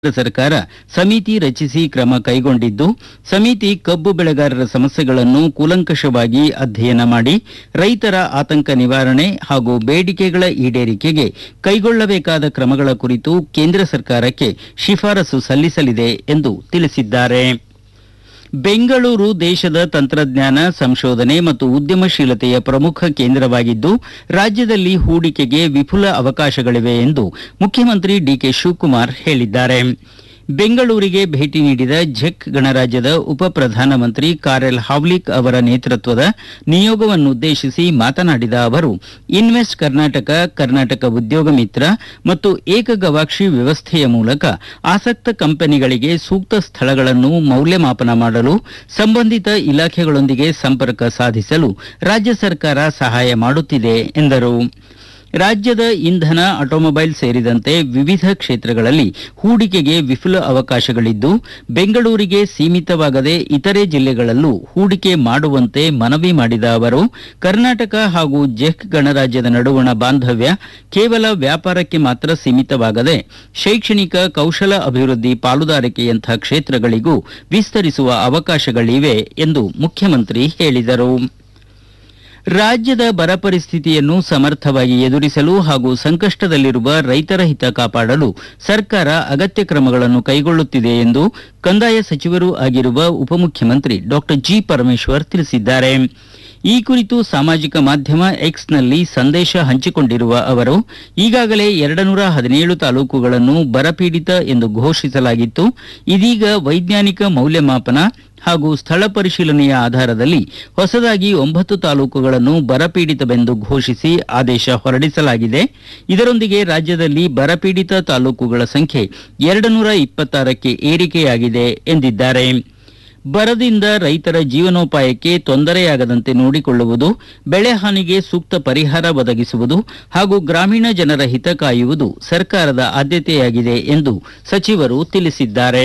ಕೇಂದ್ರ ಸರ್ಕಾರ ಸಮಿತಿ ರಚಿಸಿ ಕ್ರಮ ಕೈಗೊಂಡಿದ್ದು ಸಮಿತಿ ಕಬ್ಬು ಬೆಳೆಗಾರರ ಸಮಸ್ಯೆಗಳನ್ನು ಕೂಲಂಕಷವಾಗಿ ಅಧ್ಯಯನ ಮಾಡಿ ರೈತರ ಆತಂಕ ನಿವಾರಣೆ ಹಾಗೂ ಬೇಡಿಕೆಗಳ ಈಡೇರಿಕೆಗೆ ಕೈಗೊಳ್ಳಬೇಕಾದ ಕ್ರಮಗಳ ಕುರಿತು ಕೇಂದ್ರ ಸರ್ಕಾರಕ್ಕೆ ಶಿಫಾರಸು ಸಲ್ಲಿಸಲಿದೆ ಎಂದು ತಿಳಿಸಿದ್ದಾರೆ ಬೆಂಗಳೂರು ದೇಶದ ತಂತ್ರಜ್ಞಾನ ಸಂಶೋಧನೆ ಮತ್ತು ಉದ್ಯಮಶೀಲತೆಯ ಪ್ರಮುಖ ಕೇಂದ್ರವಾಗಿದ್ದು ರಾಜ್ಯದಲ್ಲಿ ಹೂಡಿಕೆಗೆ ವಿಪುಲ ಅವಕಾಶಗಳಿವೆ ಎಂದು ಮುಖ್ಯಮಂತ್ರಿ ಡಿಕೆ ಶಿವಕುಮಾರ್ ಹೇಳಿದ್ದಾರೆ ಬೆಂಗಳೂರಿಗೆ ಭೇಟಿ ನೀಡಿದ ಝೆಕ್ ಗಣರಾಜ್ಯದ ಉಪ ಪ್ರಧಾನಮಂತ್ರಿ ಕಾರೆಲ್ ಹಾವ್ಲಿಕ್ ಅವರ ನೇತೃತ್ವದ ನಿಯೋಗವನ್ನುದ್ದೇಶಿಸಿ ಮಾತನಾಡಿದ ಅವರು ಇನ್ವೆಸ್ಟ್ ಕರ್ನಾಟಕ ಕರ್ನಾಟಕ ಉದ್ಯೋಗ ಮಿತ್ರ ಮತ್ತು ಏಕ ಗವಾಕ್ಷಿ ವ್ಯವಸ್ಥೆಯ ಮೂಲಕ ಆಸಕ್ತ ಕಂಪನಿಗಳಿಗೆ ಸೂಕ್ತ ಸ್ಥಳಗಳನ್ನು ಮೌಲ್ಯಮಾಪನ ಮಾಡಲು ಸಂಬಂಧಿತ ಇಲಾಖೆಗಳೊಂದಿಗೆ ಸಂಪರ್ಕ ಸಾಧಿಸಲು ರಾಜ್ಯ ಸರ್ಕಾರ ಸಹಾಯ ಮಾಡುತ್ತಿದೆ ಎಂದರು ರಾಜ್ಯದ ಇಂಧನ ಆಟೋಮೊಬೈಲ್ ಸೇರಿದಂತೆ ವಿವಿಧ ಕ್ಷೇತ್ರಗಳಲ್ಲಿ ಹೂಡಿಕೆಗೆ ವಿಪುಲ ಅವಕಾಶಗಳಿದ್ದು ಬೆಂಗಳೂರಿಗೆ ಸೀಮಿತವಾಗದೆ ಇತರೆ ಜಿಲ್ಲೆಗಳಲ್ಲೂ ಹೂಡಿಕೆ ಮಾಡುವಂತೆ ಮನವಿ ಮಾಡಿದ ಅವರು ಕರ್ನಾಟಕ ಹಾಗೂ ಜೆಕ್ ಗಣರಾಜ್ಯದ ನಡುವಣ ಬಾಂಧವ್ಯ ಕೇವಲ ವ್ಯಾಪಾರಕ್ಕೆ ಮಾತ್ರ ಸೀಮಿತವಾಗದೆ ಶೈಕ್ಷಣಿಕ ಕೌಶಲ ಅಭಿವೃದ್ಧಿ ಪಾಲುದಾರಿಕೆಯಂಥ ಕ್ಷೇತ್ರಗಳಿಗೂ ವಿಸ್ತರಿಸುವ ಅವಕಾಶಗಳಿವೆ ಎಂದು ಮುಖ್ಯಮಂತ್ರಿ ಹೇಳಿದರು ರಾಜ್ಯದ ಬರ ಪರಿಸ್ಥಿತಿಯನ್ನು ಸಮರ್ಥವಾಗಿ ಎದುರಿಸಲು ಹಾಗೂ ಸಂಕಷ್ಟದಲ್ಲಿರುವ ರೈತರ ಹಿತ ಕಾಪಾಡಲು ಸರ್ಕಾರ ಅಗತ್ಯ ಕ್ರಮಗಳನ್ನು ಕೈಗೊಳ್ಳುತ್ತಿದೆ ಎಂದು ಕಂದಾಯ ಸಚಿವರೂ ಆಗಿರುವ ಉಪಮುಖ್ಯಮಂತ್ರಿ ಡಾಕ್ಟರ್ ಜಿ ಪರಮೇಶ್ವರ್ ತಿಳಿಸಿದ್ದಾರೆ ಈ ಕುರಿತು ಸಾಮಾಜಿಕ ಮಾಧ್ಯಮ ಎಕ್ಸ್ನಲ್ಲಿ ಸಂದೇಶ ಹಂಚಿಕೊಂಡಿರುವ ಅವರು ಈಗಾಗಲೇ ಎರಡನೂರ ಹದಿನೇಳು ತಾಲೂಕುಗಳನ್ನು ಬರಪೀಡಿತ ಎಂದು ಘೋಷಿಸಲಾಗಿತ್ತು ಇದೀಗ ವೈಜ್ಞಾನಿಕ ಮೌಲ್ಯಮಾಪನ ಹಾಗೂ ಸ್ಥಳ ಪರಿಶೀಲನೆಯ ಆಧಾರದಲ್ಲಿ ಹೊಸದಾಗಿ ಒಂಬತ್ತು ತಾಲೂಕುಗಳನ್ನು ಬರಪೀಡಿತವೆಂದು ಘೋಷಿಸಿ ಆದೇಶ ಹೊರಡಿಸಲಾಗಿದೆ ಇದರೊಂದಿಗೆ ರಾಜ್ಯದಲ್ಲಿ ಬರಪೀಡಿತ ತಾಲೂಕುಗಳ ಸಂಖ್ಯೆ ಎರಡು ನೂರ ಇಪ್ಪತ್ತಾರಕ್ಕೆ ಏರಿಕೆಯಾಗಿದೆ ಎಂದಿದ್ದಾರೆ ಬರದಿಂದ ರೈತರ ಜೀವನೋಪಾಯಕ್ಕೆ ತೊಂದರೆಯಾಗದಂತೆ ನೋಡಿಕೊಳ್ಳುವುದು ಬೆಳೆ ಹಾನಿಗೆ ಸೂಕ್ತ ಪರಿಹಾರ ಒದಗಿಸುವುದು ಹಾಗೂ ಗ್ರಾಮೀಣ ಜನರ ಹಿತ ಕಾಯುವುದು ಸರ್ಕಾರದ ಆದ್ಯತೆಯಾಗಿದೆ ಎಂದು ಸಚಿವರು ತಿಳಿಸಿದ್ದಾರೆ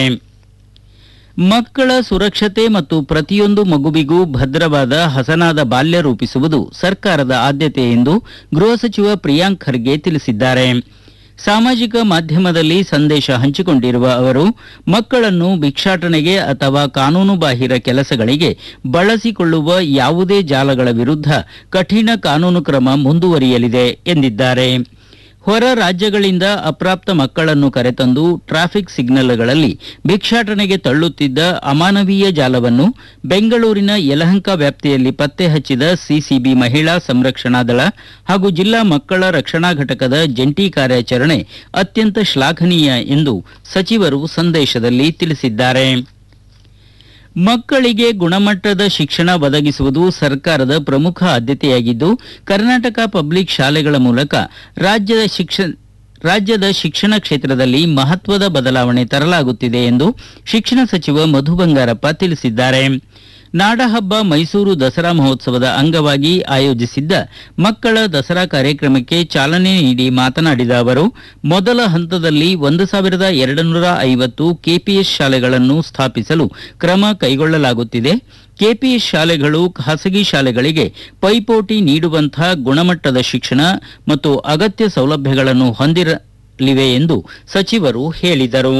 ಮಕ್ಕಳ ಸುರಕ್ಷತೆ ಮತ್ತು ಪ್ರತಿಯೊಂದು ಮಗುವಿಗೂ ಭದ್ರವಾದ ಹಸನಾದ ಬಾಲ್ಯ ರೂಪಿಸುವುದು ಸರ್ಕಾರದ ಆದ್ಯತೆ ಎಂದು ಗೃಹ ಸಚಿವ ಪ್ರಿಯಾಂಕ್ ಖರ್ಗೆ ತಿಳಿಸಿದ್ದಾರೆ ಸಾಮಾಜಿಕ ಮಾಧ್ಯಮದಲ್ಲಿ ಸಂದೇಶ ಹಂಚಿಕೊಂಡಿರುವ ಅವರು ಮಕ್ಕಳನ್ನು ಭಿಕ್ಷಾಟನೆಗೆ ಅಥವಾ ಕಾನೂನುಬಾಹಿರ ಕೆಲಸಗಳಿಗೆ ಬಳಸಿಕೊಳ್ಳುವ ಯಾವುದೇ ಜಾಲಗಳ ವಿರುದ್ಧ ಕಠಿಣ ಕಾನೂನು ಕ್ರಮ ಮುಂದುವರಿಯಲಿದೆ ಎಂದಿದ್ದಾರೆ ಹೊರ ರಾಜ್ಯಗಳಿಂದ ಅಪ್ರಾಪ್ತ ಮಕ್ಕಳನ್ನು ಕರೆತಂದು ಟ್ರಾಫಿಕ್ ಸಿಗ್ನಲ್ಗಳಲ್ಲಿ ಭಿಕ್ಷಾಟನೆಗೆ ತಳ್ಳುತ್ತಿದ್ದ ಅಮಾನವೀಯ ಜಾಲವನ್ನು ಬೆಂಗಳೂರಿನ ಯಲಹಂಕ ವ್ಯಾಪ್ತಿಯಲ್ಲಿ ಪತ್ತೆ ಹಚ್ಚಿದ ಸಿಸಿಬಿ ಮಹಿಳಾ ಸಂರಕ್ಷಣಾ ದಳ ಹಾಗೂ ಜಿಲ್ಲಾ ಮಕ್ಕಳ ರಕ್ಷಣಾ ಘಟಕದ ಜಂಟಿ ಕಾರ್ಯಾಚರಣೆ ಅತ್ಯಂತ ಶ್ಲಾಘನೀಯ ಎಂದು ಸಚಿವರು ಸಂದೇಶದಲ್ಲಿ ತಿಳಿಸಿದ್ದಾರೆ ಮಕ್ಕಳಿಗೆ ಗುಣಮಟ್ಟದ ಶಿಕ್ಷಣ ಒದಗಿಸುವುದು ಸರ್ಕಾರದ ಪ್ರಮುಖ ಆದ್ಯತೆಯಾಗಿದ್ದು ಕರ್ನಾಟಕ ಪಬ್ಲಿಕ್ ಶಾಲೆಗಳ ಮೂಲಕ ರಾಜ್ಯದ ಶಿಕ್ಷಣ ರಾಜ್ಯದ ಶಿಕ್ಷಣ ಕ್ಷೇತ್ರದಲ್ಲಿ ಮಹತ್ವದ ಬದಲಾವಣೆ ತರಲಾಗುತ್ತಿದೆ ಎಂದು ಶಿಕ್ಷಣ ಸಚಿವ ಮಧು ಬಂಗಾರಪ್ಪ ತಿಳಿಸಿದ್ದಾರೆ ನಾಡಹಬ್ಬ ಮೈಸೂರು ದಸರಾ ಮಹೋತ್ಸವದ ಅಂಗವಾಗಿ ಆಯೋಜಿಸಿದ್ದ ಮಕ್ಕಳ ದಸರಾ ಕಾರ್ಯಕ್ರಮಕ್ಕೆ ಚಾಲನೆ ನೀಡಿ ಮಾತನಾಡಿದ ಅವರು ಮೊದಲ ಹಂತದಲ್ಲಿ ಒಂದು ಸಾವಿರದ ಎರಡು ನೂರ ಐವತ್ತು ಕೆಪಿಎಸ್ ಶಾಲೆಗಳನ್ನು ಸ್ಥಾಪಿಸಲು ಕ್ರಮ ಕೈಗೊಳ್ಳಲಾಗುತ್ತಿದೆ ಕೆಪಿಎಸ್ ಶಾಲೆಗಳು ಖಾಸಗಿ ಶಾಲೆಗಳಿಗೆ ಪೈಪೋಟಿ ನೀಡುವಂತಹ ಗುಣಮಟ್ಟದ ಶಿಕ್ಷಣ ಮತ್ತು ಅಗತ್ಯ ಸೌಲಭ್ಯಗಳನ್ನು ಹೊಂದಿರಲಿವೆ ಎಂದು ಸಚಿವರು ಹೇಳಿದರು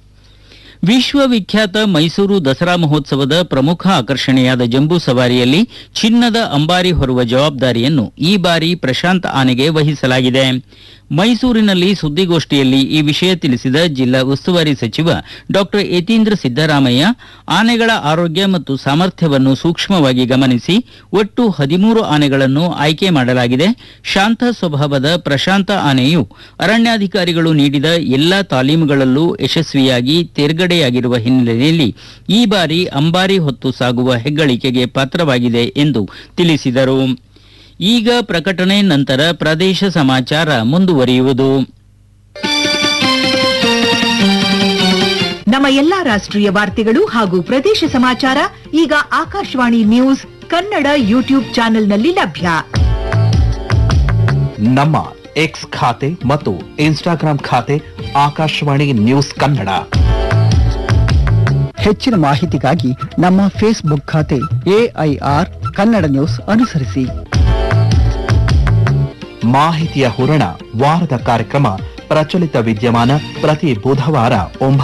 ವಿಶ್ವವಿಖ್ಯಾತ ಮೈಸೂರು ದಸರಾ ಮಹೋತ್ಸವದ ಪ್ರಮುಖ ಆಕರ್ಷಣೆಯಾದ ಜಂಬೂ ಸವಾರಿಯಲ್ಲಿ ಚಿನ್ನದ ಅಂಬಾರಿ ಹೊರುವ ಜವಾಬ್ದಾರಿಯನ್ನು ಈ ಬಾರಿ ಪ್ರಶಾಂತ್ ಆನೆಗೆ ವಹಿಸಲಾಗಿದೆ ಮೈಸೂರಿನಲ್ಲಿ ಸುದ್ದಿಗೋಷ್ಠಿಯಲ್ಲಿ ಈ ವಿಷಯ ತಿಳಿಸಿದ ಜಿಲ್ಲಾ ಉಸ್ತುವಾರಿ ಸಚಿವ ಡಾಕ್ಟರ್ ಯತೀಂದ್ರ ಸಿದ್ದರಾಮಯ್ಯ ಆನೆಗಳ ಆರೋಗ್ಯ ಮತ್ತು ಸಾಮರ್ಥ್ಯವನ್ನು ಸೂಕ್ಷ್ಮವಾಗಿ ಗಮನಿಸಿ ಒಟ್ಟು ಹದಿಮೂರು ಆನೆಗಳನ್ನು ಆಯ್ಕೆ ಮಾಡಲಾಗಿದೆ ಶಾಂತ ಸ್ವಭಾವದ ಪ್ರಶಾಂತ ಆನೆಯು ಅರಣ್ಯಾಧಿಕಾರಿಗಳು ನೀಡಿದ ಎಲ್ಲಾ ತಾಲೀಮುಗಳಲ್ಲೂ ಯಶಸ್ವಿಯಾಗಿ ತೇರ್ಗಡೆಯಾಗಿರುವ ಹಿನ್ನೆಲೆಯಲ್ಲಿ ಈ ಬಾರಿ ಅಂಬಾರಿ ಹೊತ್ತು ಸಾಗುವ ಹೆಗ್ಗಳಿಕೆಗೆ ಪಾತ್ರವಾಗಿದೆ ಎಂದು ತಿಳಿಸಿದರು ಈಗ ಪ್ರಕಟಣೆ ನಂತರ ಪ್ರದೇಶ ಸಮಾಚಾರ ಮುಂದುವರಿಯುವುದು ನಮ್ಮ ಎಲ್ಲಾ ರಾಷ್ಟ್ರೀಯ ವಾರ್ತೆಗಳು ಹಾಗೂ ಪ್ರದೇಶ ಸಮಾಚಾರ ಈಗ ಆಕಾಶವಾಣಿ ನ್ಯೂಸ್ ಕನ್ನಡ ಯೂಟ್ಯೂಬ್ ಚಾನೆಲ್ನಲ್ಲಿ ಲಭ್ಯ ನಮ್ಮ ಎಕ್ಸ್ ಖಾತೆ ಮತ್ತು ಇನ್ಸ್ಟಾಗ್ರಾಂ ಖಾತೆ ಆಕಾಶವಾಣಿ ನ್ಯೂಸ್ ಕನ್ನಡ ಹೆಚ್ಚಿನ ಮಾಹಿತಿಗಾಗಿ ನಮ್ಮ ಫೇಸ್ಬುಕ್ ಖಾತೆ ಎಐಆರ್ ಕನ್ನಡ ನ್ಯೂಸ್ ಅನುಸರಿಸಿ ಮಾಹಿತಿಯ ಹೂರಣ ವಾರದ ಕಾರ್ಯಕ್ರಮ ಪ್ರಚಲಿತ ವಿದ್ಯಮಾನ ಪ್ರತಿ ಬುಧವಾರ ಒಂಬತ್ತು